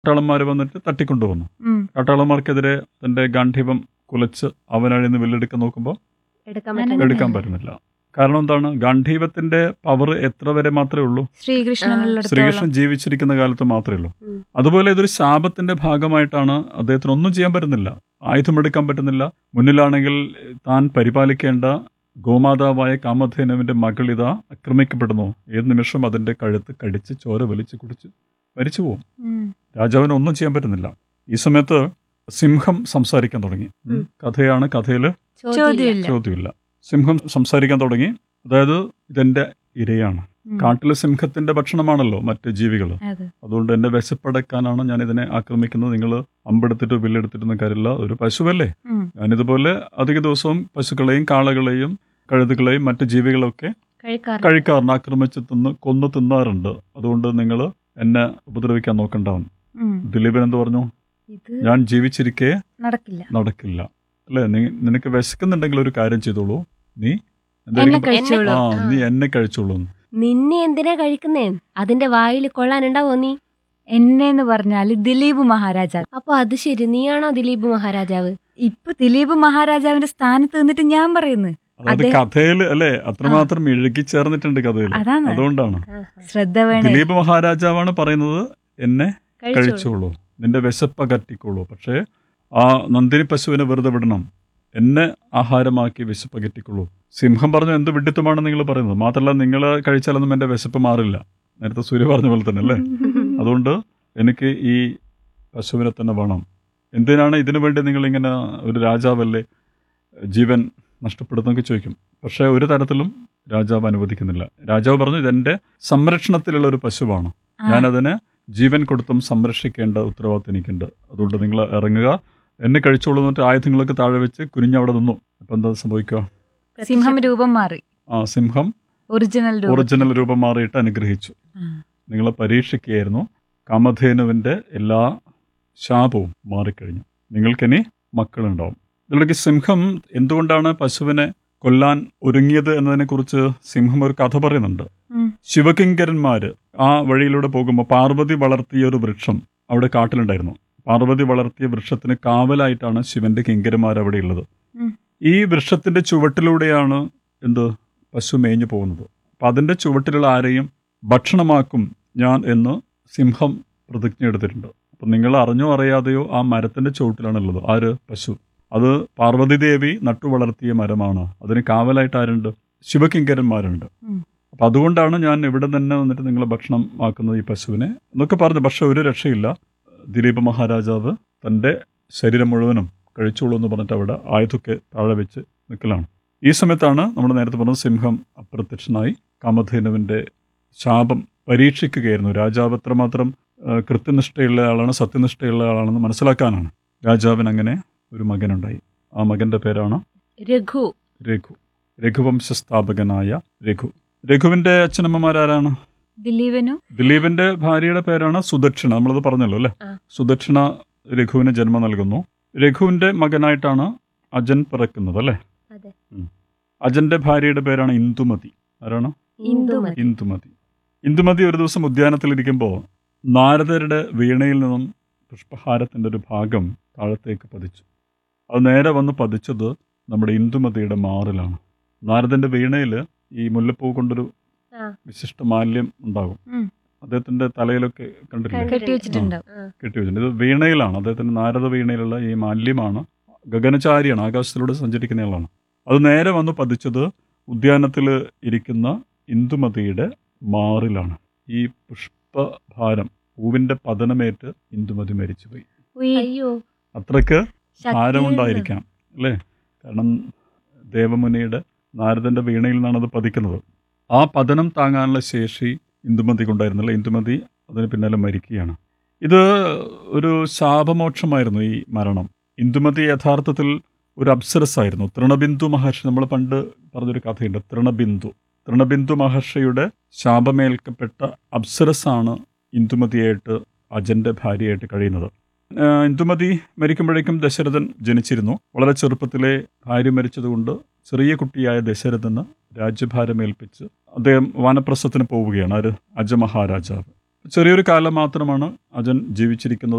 കാട്ടാളന്മാർ വന്നിട്ട് തട്ടിക്കൊണ്ടുവന്നു ഉം. കാട്ടാളന്മാർക്കെതിരെ തന്റെ ഗാന്ധിപം കുലച്ച് അവനഴിന്ന് വില്ലെടുക്കാൻ നോക്കുമ്പോൾ എടുക്കാൻ അങ്ങനെ പറ്റുന്നില്ല. എടുക്കാൻ പറ്റുന്നില്ല കാരണം എന്താണ് ഗാന്ധീവത്തിന്റെ പവർ എത്ര വരെ മാത്രമേ ഉള്ളൂ ശ്രീകൃഷ്ണനുള്ളിടത്തോളം ശ്രീകൃഷ്ണൻ ജീവിച്ചിരിക്കുന്ന കാലത്ത് മാത്രമേ ഉള്ളൂ ഉം. അതുപോലെ ഇതൊരു ശാപത്തിന്റെ ഭാഗമായിട്ടാണ് അദ്ദേഹത്തിന് ഒന്നും ചെയ്യാൻ പറ്റുന്നില്ല ആയുധമെടുക്കാൻ പറ്റുന്നില്ല മുന്നിലാണെങ്കിൽ താൻ പരിപാലിക്കേണ്ട ഗോമാതാവായ കാമധേനുവിന്റെ മകൾ ഇതാ ആക്രമിക്കപ്പെടുന്നു ഏത് നിമിഷം അതിന്റെ കഴുത്ത് കടിച്ച് ചോര വലിച്ചു കുടിച്ച് മരിച്ചു പോകും ഉം. രാജാവിന് ഒന്നും ചെയ്യാൻ പറ്റുന്നില്ല ഈ സമയത്ത് സിംഹം സംസാരിക്കാൻ തുടങ്ങി ഉം. ഉം. കഥയാണ് കഥയിൽ ചോദ്യമില്ല. ചോദ്യമില്ല ചോദ്യമില്ല സിംഹം സംസാരിക്കാൻ തുടങ്ങി അതായത് ഇതെന്റെ ഇരയാണ് ഉം. കാട്ടിലെ സിംഹത്തിന്റെ ഭക്ഷണമാണല്ലോ മറ്റ് ജീവികൾ അതെ അതുകൊണ്ട് എന്റെ വിശപ്പടക്കാനാണ് ഞാൻ ഇതിനെ ആക്രമിക്കുന്നത് നിങ്ങൾ അമ്പെടുത്തിട്ട് വില്ലെടുത്തിട്ടൊന്നും കാര്യമില്ല ഒരു പശുവല്ലേ ഉം. ഞാനിതുപോലെ അധിക ദിവസവും പശുക്കളെയും കാളകളെയും കഴുതുകളെയും മറ്റ് ജീവികളൊക്കെ കഴിക്കാറ് കഴിക്കാറുണ്ട് ആക്രമിച്ച് തിന്ന് കൊന്നു തിന്നാറുണ്ട് അതുകൊണ്ട് നിങ്ങൾ എന്നെ ഉപദ്രവിക്കാൻ നോക്കണ്ടാവും ഉം. ദിലീപൻ എന്ത് പറഞ്ഞു ഇത് ഞാൻ ജീവിച്ചിരിക്കെ നടക്കില്ല നടക്കില്ല അല്ലേ നീ നിനക്ക് വിശക്കുന്നുണ്ടെങ്കിൽ ഒരു കാര്യം ചെയ്തോളൂ നീ എന്നെ എന്തെങ്കിലും കഴിച്ചോളൂ ആ നീ എന്നെ കഴിച്ചോളൂ എന്ന്. നിന്നെ എന്തിനാ കഴിക്കുന്നേ അതിന്റെ വായിൽ കൊള്ളാനുണ്ടാവോ നീ എന്നെ എന്ന് പറഞ്ഞാല് ദിലീപ് മഹാരാജാവ് അപ്പൊ അത് ശരി നീയാണോ ദിലീപ് മഹാരാജാവ് ഇപ്പൊ ദിലീപ് മഹാരാജാവിന്റെ സ്ഥാനത്ത് നിന്നിട്ട് ഞാൻ പറയുന്നു അതായത് അതെ. കഥയില് അല്ലേ അത്രമാത്രം ഇഴുകി ചേർന്നിട്ടുണ്ട് കഥയിൽ അതാണ് അതുകൊണ്ടാണ് ശ്രദ്ധ വേണേ ദിലീപ് മഹാരാജാവാണ് പറയുന്നത് എന്നെ കഴിച്ചോളൂ കഴിച്ചോളൂ നിന്റെ വിശപ്പ് അകറ്റിക്കോളൂ പക്ഷേ ആ നന്ദിനി പശുവിനെ വെറുതെ വിടണം എന്നെ ആഹാരമാക്കി വിശപ്പ് അകറ്റിക്കോളൂ സിംഹം പറഞ്ഞു എന്ത് വിഡിത്തമാണ് നിങ്ങൾ പറയുന്നത് മാത്രമല്ല നിങ്ങൾ കഴിച്ചാലൊന്നും എൻ്റെ വിശപ്പ് മാറില്ല നേരത്തെ സൂര്യ പറഞ്ഞ പോലെ തന്നെ അല്ലേ അതുകൊണ്ട് എനിക്ക് ഈ പശുവിനെ തന്നെ വേണം എന്തിനാണ് ഇതിനു വേണ്ടി നിങ്ങളിങ്ങനെ ഒരു രാജാവല്ലേ ജീവൻ നഷ്ടപ്പെടുന്നൊക്കെ ചോദിക്കും പക്ഷേ ഒരു തരത്തിലും രാജാവ് അനുവദിക്കുന്നില്ല രാജാവ് പറഞ്ഞു ഇതെൻ്റെ സംരക്ഷണത്തിലുള്ള ഒരു പശുവാണ് ആ, ഞാനതിനെ ജീവൻ കൊടുത്തും സംരക്ഷിക്കേണ്ട ഉത്തരവാദിത്വം എനിക്കുണ്ട് അതുകൊണ്ട് നിങ്ങൾ ഇറങ്ങുക എന്നെ കഴിച്ചോളൂ എന്നിട്ട് ആയുധങ്ങളൊക്കെ താഴെ വെച്ച് കുനിഞ്ഞവിടെ നിന്നു അപ്പം എന്താ സംഭവിക്കുക സിംഹം രൂപം മാറി ആ സിംഹം ഒറിജിനൽ രൂപം ഒറിജിനൽ രൂപം മാറിയിട്ട് അനുഗ്രഹിച്ചു ആ. നിങ്ങളെ പരീക്ഷിക്കുകയായിരുന്നു കാമധേനുവിൻ്റെ എല്ലാ ശാപവും മാറിക്കഴിഞ്ഞു നിങ്ങൾക്കിനി മക്കളുണ്ടാവും ഇതിലേക്ക് സിംഹം എന്തുകൊണ്ടാണ് പശുവിനെ കൊല്ലാൻ ഒരുങ്ങിയത് എന്നതിനെക്കുറിച്ച് സിംഹം ഒരു കഥ പറയുന്നുണ്ട് ഉം. ശിവകിങ്കരന്മാര് ആ വഴിയിലൂടെ പോകുമ്പോൾ പാർവതി വളർത്തിയ ഒരു വൃക്ഷം അവിടെ കാട്ടിലുണ്ടായിരുന്നു പാർവതി വളർത്തിയ വൃക്ഷത്തിന് കാവലായിട്ടാണ് ശിവന്റെ കിങ്കരന്മാർ അവിടെ ഉള്ളത് ഉം. ഈ വൃക്ഷത്തിന്റെ ചുവട്ടിലൂടെയാണ് എന്ത് പശു മേഞ്ഞു പോകുന്നത് അപ്പം അതിന്റെ ചുവട്ടിലുള്ള ആരെയും ഭക്ഷണമാക്കും ഞാൻ എന്ന് സിംഹം പ്രതിജ്ഞ എടുത്തിട്ടുണ്ട് അപ്പം നിങ്ങൾ അറിഞ്ഞോ അറിയാതെയോ ആ മരത്തിന്റെ ചുവട്ടിലാണുള്ളത് ആര് പശു അത് പാർവതി ദേവി നട്ടു വളർത്തിയ മരമാണ് അതിന് കാവലായിട്ട് ആരുണ്ട് ശിവകിങ്കരന്മാരുണ്ട് ഉം. അപ്പം അതുകൊണ്ടാണ് ഞാൻ ഇവിടെ തന്നെ വന്നിട്ട് നിങ്ങളെ ഭക്ഷണം ആക്കുന്നത് ഈ പശുവിനെ എന്നൊക്കെ പറഞ്ഞു പക്ഷെ ഒരു രക്ഷയില്ല ദിലീപ് മഹാരാജാവ് തൻ്റെ ശരീരം മുഴുവനും കഴിച്ചോളൂ എന്ന് പറഞ്ഞിട്ട് അവിടെ ആയുധമൊക്കെ താഴെ വെച്ച് നിൽക്കലാണ് ഈ സമയത്താണ് നമ്മൾ നേരത്തെ പറഞ്ഞ സിംഹം അപ്രത്യക്ഷനായി കാമധേനുവിൻ്റെ ശാപം പരീക്ഷിക്കുകയായിരുന്നു രാജാവ് എത്രമാത്രം ആ, കൃത്യനിഷ്ഠയുള്ള ആളാണ് സത്യനിഷ്ഠയുള്ള ആളാണെന്ന് മനസ്സിലാക്കാനാണ് രാജാവിന് അങ്ങനെ ഒരു മകനുണ്ടായി ആ മകന്റെ പേരാണ് രഘു രഘു രഘുവംശ സ്ഥാപകനായ രഘു രഘുവിന്റെ അച്ഛനമ്മമാരാരാണ് ദിലീപനും ദിലീപിന്റെ ഭാര്യയുടെ പേരാണ് സുദക്ഷിണ നമ്മളത് പറഞ്ഞല്ലോ അല്ലേ ആ. സുദക്ഷിണ രഘുവിന് ജന്മം നൽകുന്നു രഘുവിന്റെ മകനായിട്ടാണ് അജൻ പിറക്കുന്നത് അല്ലേ അതെ. ഉം. അജന്റെ ഭാര്യയുടെ പേരാണ് ഇന്ദുമതി ആരാണ് ഇന്ദുമതി ഇന്ദുമതി ഇന്ദുമതി ഒരു ദിവസം ഉദ്യാനത്തിലിരിക്കുമ്പോൾ നാരദരുടെ വീണയിൽ നിന്നും പുഷ്പഹാരത്തിന്റെ ഒരു ഭാഗം താഴത്തേക്ക് പതിച്ചു അത് നേരെ വന്ന് പതിച്ചത് നമ്മുടെ ഇന്ദുമതിയുടെ മാറിലാണ് നാരദന്റെ വീണയിൽ ഈ മുല്ലപ്പൂ കൊണ്ടൊരു ആ. വിശിഷ്ട മാല്യം ഉണ്ടാകും ഉം. അദ്ദേഹത്തിന്റെ തലയിലൊക്കെ കണ്ടില്ലേ കണ്ടിട്ടുണ്ട്. കെട്ടിവെച്ചിട്ടുണ്ടാവും ആ. കെട്ടിവെച്ചിട്ടുണ്ട് ഇത് വീണയിലാണ് അദ്ദേഹത്തിന്റെ നാരദ വീണയിലുള്ള ഈ മാല്യമാണ് ഗഗനചാരിയാണ് ആകാശത്തിലൂടെ സഞ്ചരിക്കുന്നയാളാണ് അത് നേരെ വന്ന് പതിച്ചത് ഉദ്യാനത്തിൽ ഇരിക്കുന്ന ഇന്ദുമതിയുടെ മാറിലാണ് ഈ പുഷ്പഭാരം പൂവിന്റെ പതനമേറ്റ് ഇന്ദുമതി മരിച്ചുപോയി ഉയ്. അയ്യോ അത്രയ്ക്ക് ശക്തിയുള്ള- ഭാരമുണ്ടായിരിക്കാം അല്ലേ കാരണം ദേവമുനിയുടെ നാരദന്റെ വീണയിൽ നിന്നാണ് അത് പതിക്കുന്നത് ആ പതനം താങ്ങാനുള്ള ശേഷി ഇന്ദുമതിക്കുണ്ടായിരുന്നില്ല ഇന്ദുമതി അതിന് പിന്നാലെ മരിക്കുകയാണ് ഇത് ഒരു ശാപമോക്ഷമായിരുന്നു ഈ മരണം ഇന്ദുമതി യഥാർത്ഥത്തിൽ ഒരു അപ്സരസ് ആയിരുന്നു തൃണബിന്ദു മഹർഷി നമ്മൾ പണ്ട് പറഞ്ഞൊരു കഥയുണ്ട് തൃണബിന്ദു തൃണബിന്ദു മഹർഷിയുടെ ശാപമേൽക്കപ്പെട്ട അപ്സരസാണ് ഇന്ദുമതിയായിട്ട് അജന്റെ ഭാര്യയായിട്ട് കഴിയുന്നത് ആ, ഇന്ദുമതി മരിക്കുമ്പോഴേക്കും ദശരഥൻ ജനിച്ചിരുന്നു വളരെ ചെറുപ്പത്തിലെ ഭാര്യ മരിച്ചതുകൊണ്ട് ചെറിയ കുട്ടിയായ ദശരഥന് രാജ്യഭാരമേൽപ്പിച്ച് അദ്ദേഹം വാനപ്രസ്ഥത്തിന് പോവുകയാണ് ആര് അജ മഹാരാജാവ് ചെറിയൊരു കാലം മാത്രമാണ് അജൻ ജീവിച്ചിരിക്കുന്നത്